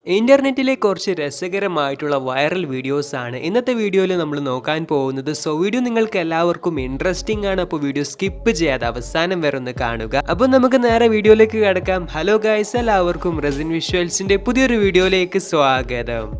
ഇന്റർനെറ്റിലെ കുറച്ച് രസകരമായിട്ടുള്ള viral videos ആണ് ഇന്നത്തെ വീഡിയോയിൽ നമ്മൾ നോക്കാൻ പോകുന്നത് സോ വീഡിയോ നിങ്ങൾക്ക് എല്ലാവർക്കും ഇൻട്രസ്റ്റിംഗ് ആണ് അപ്പോൾ വീഡിയോ സ്കിപ്പ് ചെയ്യാതെ അവസാനം വരെ ഒന്ന് കാണുക അപ്പോൾ നമുക്ക് നേരെ വീഡിയോയിലേക്ക് കിടക്കാം ഹലോ ഗൈസ് എല്ലാവർക്കും റെസിൻ വിഷ്വൽസിന്റെ പുതിയൊരു വീഡിയോയിലേക്ക് സ്വാഗതം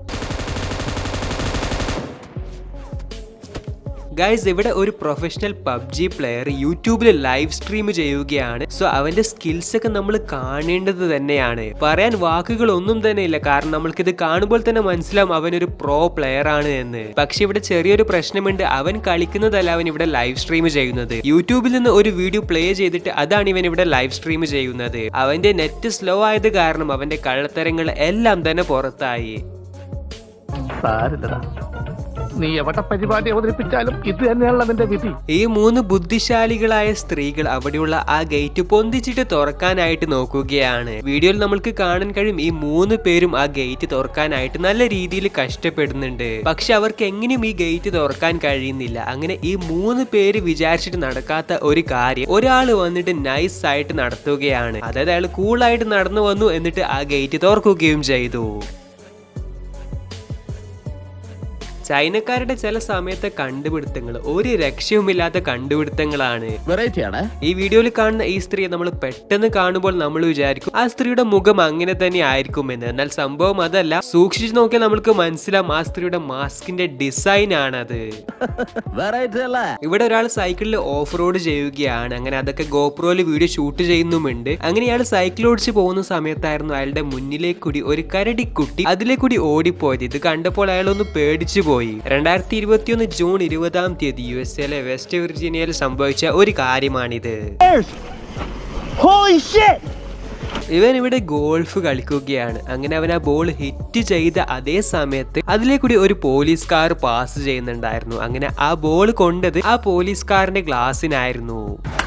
ഗൈസ് ഇവിടെ ഒരു പ്രൊഫഷണൽ പബ്ജി പ്ലെയർ യൂട്യൂബിൽ ലൈവ് സ്ട്രീം ചെയ്യുകയാണ് സോ അവന്റെ സ്കിൽസ് ഒക്കെ നമ്മൾ കാണേണ്ടത് തന്നെയാണ് പറയാൻ വാക്കുകൾ ഒന്നും തന്നെ ഇല്ല കാരണം നമ്മൾക്കിത് കാണുമ്പോൾ തന്നെ മനസ്സിലാവും അവനൊരു പ്രോ പ്ലെയർ ആണ് എന്ന് പക്ഷെ ഇവിടെ ചെറിയൊരു പ്രശ്നമുണ്ട് അവൻ കളിക്കുന്നതല്ല അവൻ ഇവിടെ ലൈവ് സ്ട്രീം ചെയ്യുന്നത് യൂട്യൂബിൽ നിന്ന് ഒരു വീഡിയോ പ്ലേ ചെയ്തിട്ട് അതാണ് ഇവൻ ഇവിടെ ലൈവ് സ്ട്രീം ചെയ്യുന്നത് അവന്റെ നെറ്റ് സ്ലോ ആയത് കാരണം അവന്റെ കള്ളത്തരങ്ങൾ എല്ലാം തന്നെ പുറത്തായി സാരില്ലടാ നീ എവിടെ പരിപാടി അവതരിപ്പിച്ചാലും ഇത് തന്നെയാണല്ലോ നിന്റെ വിധി ഈ മൂന്ന് ബുദ്ധിശാലികളായ സ്ത്രീകൾ അവിടെയുള്ള ആ ഗേറ്റ് പൊന്തിച്ചിട്ട് തുറക്കാനായിട്ട് നോക്കുകയാണ് വീഡിയോയിൽ നമ്മൾക്ക് കാണാൻ കഴിയും ഈ മൂന്ന് പേരും ആ ഗേറ്റ് തുറക്കാനായിട്ട് നല്ല രീതിയിൽ കഷ്ടപ്പെടുന്നുണ്ട് പക്ഷെ അവർക്ക് എങ്ങനെയും ഈ ഗേറ്റ് തുറക്കാൻ കഴിയുന്നില്ല അങ്ങനെ ഈ മൂന്ന് പേര് വിചാരിച്ചിട്ട് നടക്കാത്ത ഒരു കാര്യം ഒരാൾ വന്നിട്ട് നൈസ് ആയിട്ട് നടത്തുകയാണ് അതായത് അയാൾ കൂളായിട്ട് നടന്നു വന്നു എന്നിട്ട് ആ ഗേറ്റ് തുറക്കുകയും ചെയ്തു ചൈനക്കാരുടെ ചില സമയത്തെ കണ്ടുപിടുത്തങ്ങൾ ഒരു രക്ഷയുമില്ലാത്ത കണ്ടുപിടുത്തങ്ങളാണ് വെറൈറ്റി ആണ് ഈ വീഡിയോയിൽ കാണുന്ന ഈ സ്ത്രീയെ നമ്മൾ പെട്ടെന്ന് കാണുമ്പോൾ നമ്മൾ വിചാരിക്കും ആ സ്ത്രീയുടെ മുഖം അങ്ങനെ തന്നെ ആയിരിക്കുമെന്ന് എന്നാൽ സംഭവം അതല്ല സൂക്ഷിച്ചു നോക്കിയാൽ നമ്മൾക്ക് മനസ്സിലാവും ആ സ്ത്രീയുടെ മാസ്കിന്റെ ഡിസൈൻ ആണത് വെറൈറ്റി അല്ലേ ഇവിടെ ഒരാൾ സൈക്കിളിൽ ഓഫ് റോഡ് ചെയ്യുകയാണ് അങ്ങനെ അതൊക്കെ ഗോപ്രോയിൽ വീഡിയോ ഷൂട്ട് ചെയ്യുന്നുമുണ്ട് അങ്ങനെ ഇയാൾ സൈക്കിൾ ഓടിച്ച് പോകുന്ന സമയത്തായിരുന്നു അയാളുടെ മുന്നിലേക്ക് കൂടി ഒരു കരടിക്കുട്ടി അതിലെ കൂടി ഓടിപ്പോയത് ഇത് കണ്ടപ്പോൾ അയാൾ ഒന്ന് പേടിച്ചു പോയി രണ്ടായിരത്തി ഇരുപത്തിയൊന്ന് ജൂൺ ഇരുപതാം തീയതി യു എസ് എയിലെ വെസ്റ്റ് വിർജീനിയയിൽ സംഭവിച്ച ഒരു കാര്യമാണിത് ഇവൻ ഇവിടെ ഗോൾഫ് കളിക്കുകയാണ് അങ്ങനെ അവൻ ആ ബോൾ ഹിറ്റ് ചെയ്ത അതേ സമയത്ത് അതിലെ കൂടി ഒരു പോലീസ് കാർ പാസ് ചെയ്യുന്നുണ്ടായിരുന്നു അങ്ങനെ ആ ബോൾ കൊണ്ടത് ആ പോലീസ് കാറിന്റെ ഗ്ലാസ്സിനായിരുന്നു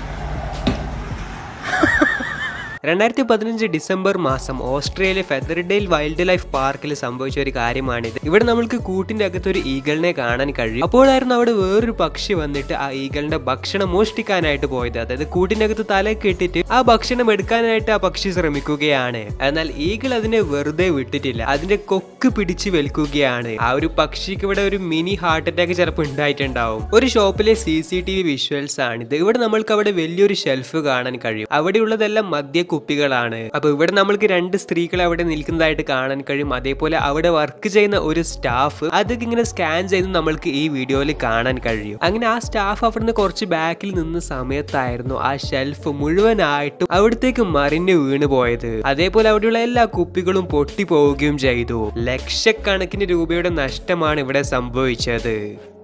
രണ്ടായിരത്തി പതിനഞ്ച് ഡിസംബർ മാസം ഓസ്ട്രേലിയ ഫെദറിഡേൽ വൈൽഡ് ലൈഫ് പാർക്കിൽ സംഭവിച്ച ഒരു കാര്യമാണിത് ഇവിടെ നമ്മൾക്ക് കൂട്ടിന്റെ അകത്ത് ഒരു ഈഗളിനെ കാണാൻ കഴിയും അപ്പോഴായിരുന്നു അവിടെ വേറൊരു പക്ഷി വന്നിട്ട് ആ ഈഗളിന്റെ ഭക്ഷണം മോഷ്ടിക്കാനായിട്ട് പോയത് അതായത് കൂട്ടിന്റെ അകത്ത് തല കെട്ടിട്ട് ആ ഭക്ഷണം എടുക്കാനായിട്ട് ആ പക്ഷി ശ്രമിക്കുകയാണ് എന്നാൽ ഈഗിൾ അതിനെ വെറുതെ വിട്ടിട്ടില്ല അതിന്റെ കൊക്ക് പിടിച്ച് വലിക്കുകയാണ് ആ ഒരു പക്ഷിക്ക് ഇവിടെ ഒരു മിനി ഹാർട്ട് അറ്റാക്ക് ചിലപ്പോൾ ഉണ്ടായിട്ടുണ്ടാവും ഒരു ഷോപ്പിലെ C C T V visuals ആണിത് ഇവിടെ നമ്മൾക്ക് അവിടെ വലിയൊരു ഷെൽഫ് കാണാൻ കഴിയും അവിടെയുള്ളതെല്ലാം മദ്യ കുപ്പികളാണ് അപ്പൊ ഇവിടെ നമ്മൾക്ക് രണ്ട് സ്ത്രീകൾ അവിടെ നിൽക്കുന്നതായിട്ട് കാണാൻ കഴിയും അതേപോലെ അവിടെ വർക്ക് ചെയ്യുന്ന ഒരു സ്റ്റാഫ് അതൊക്കെ ഇങ്ങനെ സ്കാൻ ചെയ്ത് നമ്മൾക്ക് ഈ വീഡിയോയിൽ കാണാൻ കഴിയും അങ്ങനെ ആ സ്റ്റാഫ് അവിടുന്ന് കുറച്ച് ബാക്കിൽ നിന്ന സമയത്തായിരുന്നു ആ ഷെൽഫ് മുഴുവനായിട്ടും അവിടത്തേക്ക് മറിഞ്ഞു വീണു പോയത് അതേപോലെ അവിടെയുള്ള എല്ലാ കുപ്പികളും പൊട്ടി പോവുകയും ചെയ്തു ലക്ഷക്കണക്കിന് രൂപയുടെ നഷ്ടമാണ് ഇവിടെ സംഭവിച്ചത്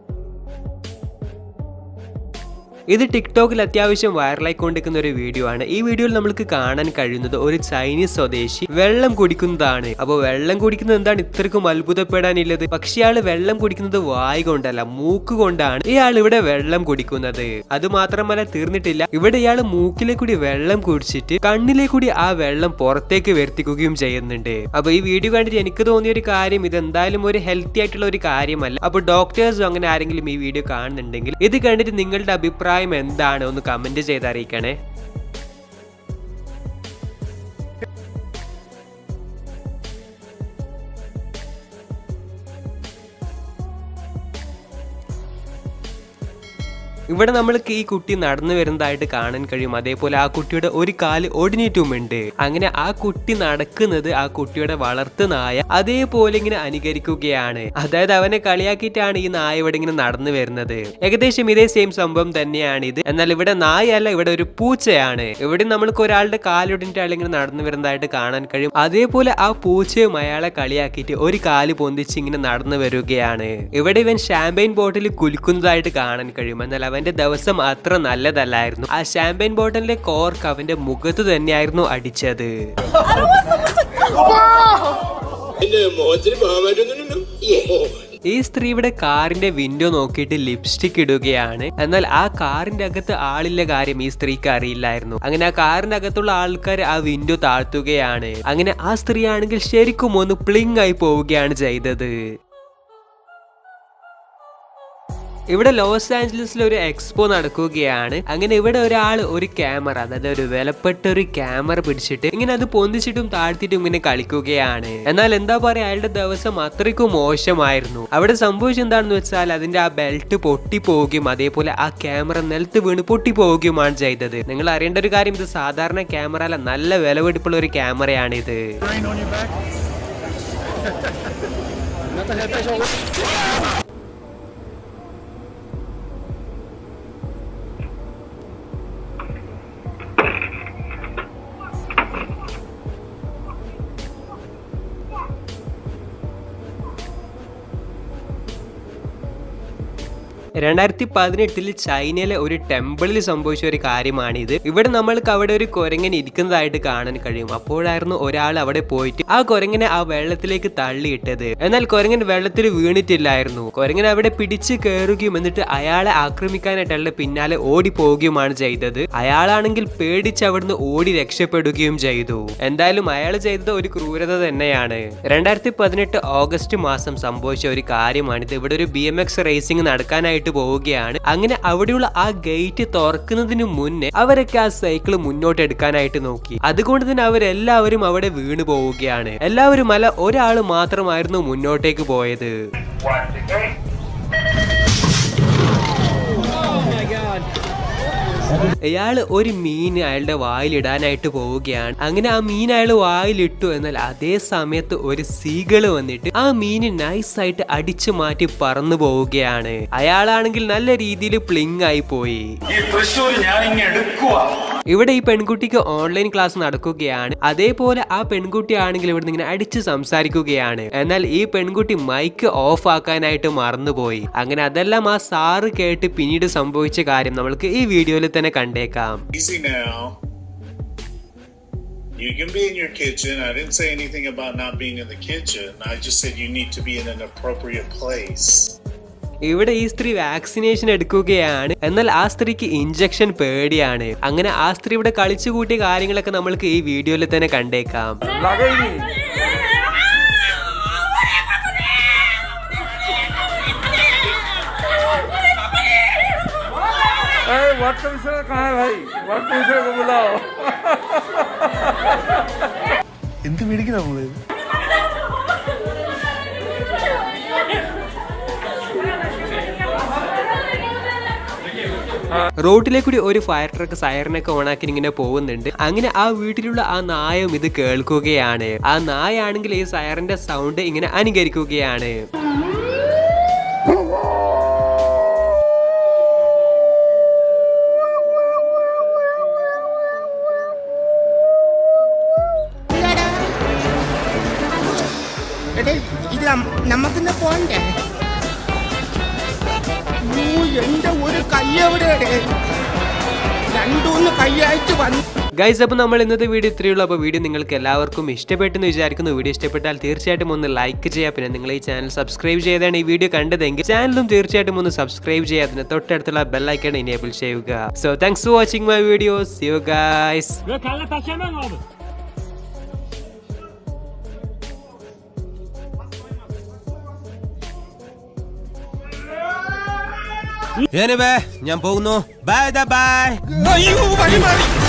ഇത് ടിക്ടോക്കിൽ അത്യാവശ്യം വൈറലായിക്കൊണ്ടിരിക്കുന്ന ഒരു വീഡിയോ ആണ് ഈ വീഡിയോയിൽ നമുക്ക് കാണാൻ കഴിയുന്നത് ഒരു ചൈനീസ് സ്വദേശി വെള്ളം കുടിക്കുന്നതാണ് അപ്പോൾ വെള്ളം കുടിക്കുന്നത് എന്താണ് ഇത്രക്കും അത്ഭുതപ്പെടാനുള്ളത് പക്ഷെ ഇയാൾ വെള്ളം കുടിക്കുന്നത് വായ് കൊണ്ടല്ല മൂക്ക് കൊണ്ടാണ് ഇയാൾ ഇവിടെ വെള്ളം കുടിക്കുന്നത് അത് മാത്രമല്ല തീർന്നിട്ടില്ല ഇവിടെ ഇയാൾ മൂക്കിലെ കൂടി വെള്ളം കുടിച്ചിട്ട് കണ്ണിലെ കൂടി ആ വെള്ളം പുറത്തേക്ക് വരുത്തിക്കുകയും ചെയ്യുന്നുണ്ട് അപ്പൊ ഈ വീഡിയോ കണ്ടിട്ട് എനിക്ക് തോന്നിയ ഒരു കാര്യം ഇത് എന്തായാലും ഒരു ഹെൽത്തി ആയിട്ടുള്ള ഒരു കാര്യമല്ല അപ്പൊ ഡോക്ടേഴ്സും അങ്ങനെ ആരെങ്കിലും ഈ വീഡിയോ കാണുന്നുണ്ടെങ്കിൽ ഇത് കണ്ടിട്ട് നിങ്ങളുടെ അഭിപ്രായം എന്താണ് ഒന്ന് കമന്റ് ചെയ്ത് അറിയിക്കണേ ഇവിടെ നമ്മൾക്ക് ഈ കുട്ടി നടന്നു വരുന്നതായിട്ട് കാണാൻ കഴിയും അതേപോലെ ആ കുട്ടിയുടെ ഒരു കാല് ഒടിഞ്ഞിട്ടുമുണ്ട് അങ്ങനെ ആ കുട്ടി നടക്കുന്നത് ആ കുട്ടിയുടെ വളർത്തു നായ അതേപോലെ ഇങ്ങനെ അനുകരിക്കുകയാണ് അതായത് അവനെ കളിയാക്കിയിട്ടാണ് ഈ നായ ഇവിടെ ഇങ്ങനെ നടന്നു വരുന്നത് ഏകദേശം ഇതേ സെയിം സംഭവം തന്നെയാണ് ഇത് എന്നാൽ ഇവിടെ നായല്ല ഇവിടെ ഒരു പൂച്ചയാണ് ഇവിടെ നമ്മൾക്ക് ഒരാളുടെ കാലൊടിഞ്ഞിട്ട് അയാൾ ഇങ്ങനെ നടന്നു വരുന്നതായിട്ട് കാണാൻ കഴിയും അതേപോലെ ആ പൂച്ചയും അയാളെ കളിയാക്കിയിട്ട് ഒരു കാല് പൊന്തിച്ച് ഇങ്ങനെ നടന്നു വരികയാണ് ഇവിടെ ഇവൻ ഷാമ്പയിൻ ബോട്ടിൽ കുലിക്കുന്നതായിട്ട് കാണാൻ കഴിയും എന്നാൽ അവന്റെ ദിവസം അത്ര നല്ലതല്ലായിരുന്നു ആ ഷാമ്പയിൻ ബോട്ടിലിന്റെ കോർക്ക് അവന്റെ മുഖത്ത് തന്നെയായിരുന്നു അടിച്ചത് എന്റെ മോഹത്തിന് പോകാൻ പറ്റുന്നുണ്ടല്ലോ ഈ സ്ത്രീ ഇവിടെ കാറിന്റെ വിൻഡോ നോക്കിയിട്ട് ലിപ്സ്റ്റിക് ഇടുകയാണ് എന്നാൽ ആ കാറിന്റെ അകത്ത് ആളില്ല കാര്യം ഈ സ്ത്രീക്ക് അറിയില്ലായിരുന്നു അങ്ങനെ ആ കാറിന്റെ അകത്തുള്ള ആൾക്കാർ ആ വിൻഡോ താഴ്ത്തുകയാണ് അങ്ങനെ ആ സ്ത്രീ ആണെങ്കിൽ ശരിക്കും ഒന്ന് പ്ലിങ് ആയി പോവുകയാണ് ചെയ്തത് ഇവിടെ ലോസ് ആഞ്ചലസിൽ ഒരു എക്സ്പോ നടക്കുകയാണ് അങ്ങനെ ഇവിടെ ഒരാൾ ഒരു ക്യാമറ അതായത് ഒരു വിലപ്പെട്ട ഒരു ക്യാമറ പിടിച്ചിട്ട് ഇങ്ങനെ അത് പൊന്തിച്ചിട്ടും താഴ്ത്തിയിട്ടും ഇങ്ങനെ കളിക്കുകയാണ് എന്നാൽ എന്താ പറയാ അയാളുടെ ദിവസം അത്രയ്ക്കും മോശമായിരുന്നു അവിടെ സംഭവിച്ചത് എന്താണെന്ന് വെച്ചാൽ അതിന്റെ ആ ബെൽറ്റ് പൊട്ടി പോവുകയും അതേപോലെ ആ ക്യാമറ നിലത്ത് വീണ് പൊട്ടി പോവുകയുമാണ് ചെയ്തത് നിങ്ങൾ അറിയേണ്ട ഒരു കാര്യം ഇത് സാധാരണ ക്യാമറ അല്ല നല്ല വിലപിടിപ്പുള്ള ഒരു ക്യാമറയാണിത് രണ്ടായിരത്തി പതിനെട്ടിൽ ചൈനയിലെ ഒരു ടെമ്പിളിൽ സംഭവിച്ച ഒരു കാര്യമാണിത് ഇവിടെ നമ്മൾക്ക് അവിടെ ഒരു കുരങ്ങൻ ഇരിക്കുന്നതായിട്ട് കാണാൻ കഴിയും അപ്പോഴായിരുന്നു ഒരാൾ അവിടെ പോയിട്ട് ആ കുരങ്ങനെ ആ വെള്ളത്തിലേക്ക് തള്ളിയിട്ടത് എന്നാൽ കുരങ്ങൻ വെള്ളത്തിൽ വീണിട്ടില്ലായിരുന്നു കുരങ്ങൻ അവിടെ പിടിച്ച് കയറുകയും എന്നിട്ട് അയാളെ ആക്രമിക്കാനായിട്ട് അയാളുടെ പിന്നാലെ ഓടി പോവുകയുമാണ് ചെയ്തത് അയാളാണെങ്കിൽ പേടിച്ച് അവിടുന്ന് ഓടി രക്ഷപ്പെടുകയും ചെയ്തു എന്തായാലും അയാൾ ചെയ്തത് ഒരു ക്രൂരത തന്നെയാണ് രണ്ടായിരത്തി പതിനെട്ട് ഓഗസ്റ്റ് മാസം സംഭവിച്ച ഒരു കാര്യമാണിത് ഇവിടെ ഒരു ബി എം എക്സ് റേസിംഗ് നടക്കാനായിട്ട് പോവുകയാണ് അങ്ങനെ അവിടെയുള്ള ആ ഗേറ്റ് തുറക്കുന്നതിന് മുന്നേ അവരൊക്കെ ആ സൈക്കിൾ മുന്നോട്ട് എടുക്കാനായിട്ട് നോക്കി അതുകൊണ്ട് തന്നെ അവരെല്ലാവരും അവിടെ വീണു പോവുകയാണ് എല്ലാവരും അല്ല ഒരാൾ മാത്രമായിരുന്നു മുന്നോട്ടേക്ക് പോയത് അയാൾ ഒരു മീൻ അയാളുടെ വായിലിടാനായിട്ട് പോവുകയാണ് അങ്ങനെ ആ മീൻ അയാൾ വായിലിട്ടു എന്നാൽ അതേ സമയത്ത് ഒരു സീകള് വന്നിട്ട് ആ മീന് നൈസായിട്ട് അടിച്ചു മാറ്റി പറന്നു പോവുകയാണ് അയാളാണെങ്കിൽ നല്ല രീതിയിൽ പ്ലിങ് ആയി പോയി ഈ തൃശ്ശൂർ ഞാൻ ഇങ്ങ് എടുക്കുവാ ഇവിടെ ഈ പെൺകുട്ടിക്ക് ഓൺലൈൻ ക്ലാസ് നടക്കുകയാണ് അതേപോലെ ആ പെൺകുട്ടി ആണെങ്കിൽ ഇവിടെ ഇങ്ങനെ അടിച്ച് സംസാരിക്കുകയാണ് എന്നാൽ ഈ പെൺകുട്ടി മൈക്ക് ഓഫ് ആക്കാനായിട്ട് മറന്നുപോയി അങ്ങനെ അതെല്ലാം ആ സാറ് കേട്ട് പിന്നീട് സംഭവിച്ച കാര്യം നമ്മൾക്ക് ഈ വീഡിയോയിൽ തന്നെ കണ്ടേക്കാം Easy now. You can be in your kitchen. I didn't say anything about not being in the kitchen. I just said you need to be in an appropriate place. ഇവിടെ ഈ സ്ത്രീ വാക്സിനേഷൻ എടുക്കുകയാണ് എന്നാൽ ആ സ്ത്രീക്ക് ഇഞ്ചക്ഷൻ പേടിയാണ് അങ്ങനെ ആ സ്ത്രീ ഇവിടെ കളിച്ചു കൂട്ടിയ കാര്യങ്ങളൊക്കെ നമ്മൾക്ക് ഈ വീഡിയോയിൽ തന്നെ കണ്ടേക്കാം वर्क मिश्रा कहाँ है भाई वर्क मिश्रा को बुलाओ എന്ത് മേടിക്കുന്ന നമ്മള് റോഡിലെ കൂടി ഒരു ഫയർ ട്രക്ക് സൈറനൊക്കെ ഓണാക്കി ഇങ്ങനെ പോകുന്നുണ്ട് അങ്ങനെ ആ വീട്ടിലുള്ള ആ നായം ഇത് കേൾക്കുകയാണ് ആ നായാണെങ്കിൽ ഈ സൈറന്റെ സൗണ്ട് ഇങ്ങനെ അനുകരിക്കുകയാണ് എടേ ഇത് നം- നമുക്കിന്ന് പോണ്ടേ ഓ, എന്റെ ഒരു കൈ എവിടെയാടേ രണ്ടൂന്ന് കൈയായിട്ട് വന്നു ഗൈസ് അപ്പോൾ നമ്മൾ ഇന്നത്തെ വീഡിയോ ഇത്രയേ ഉള്ളൂ അപ്പോൾ വീഡിയോ നിങ്ങൾക്ക് എല്ലാവർക്കും ഇഷ്ടപ്പെട്ടെന്ന് വിചാരിക്കുന്നു വീഡിയോ ഇഷ്ടപ്പെട്ടാൽ തീർച്ചയായിട്ടും ഒന്ന് ലൈക്ക് ചെയ്യുക പിന്നെ നിങ്ങൾ ഈ ചാനൽ സബ്സ്ക്രൈബ് ചെയ്താണ് ഈ വീഡിയോ കണ്ടതെങ്കിൽ ചാനലും തീർച്ചയായിട്ടും ഒന്ന് സബ്സ്ക്രൈബ് ചെയ്യുക അതിന് തൊട്ടടുത്തുള്ള ബെല്ലൈക്കൺ ഇനേബിൾ ചെയ്യുക so thanks for watching my videos you guys ഞാൻ പോകുന്നു ബൈ ബൈ അയ്യോ വഴി മാറി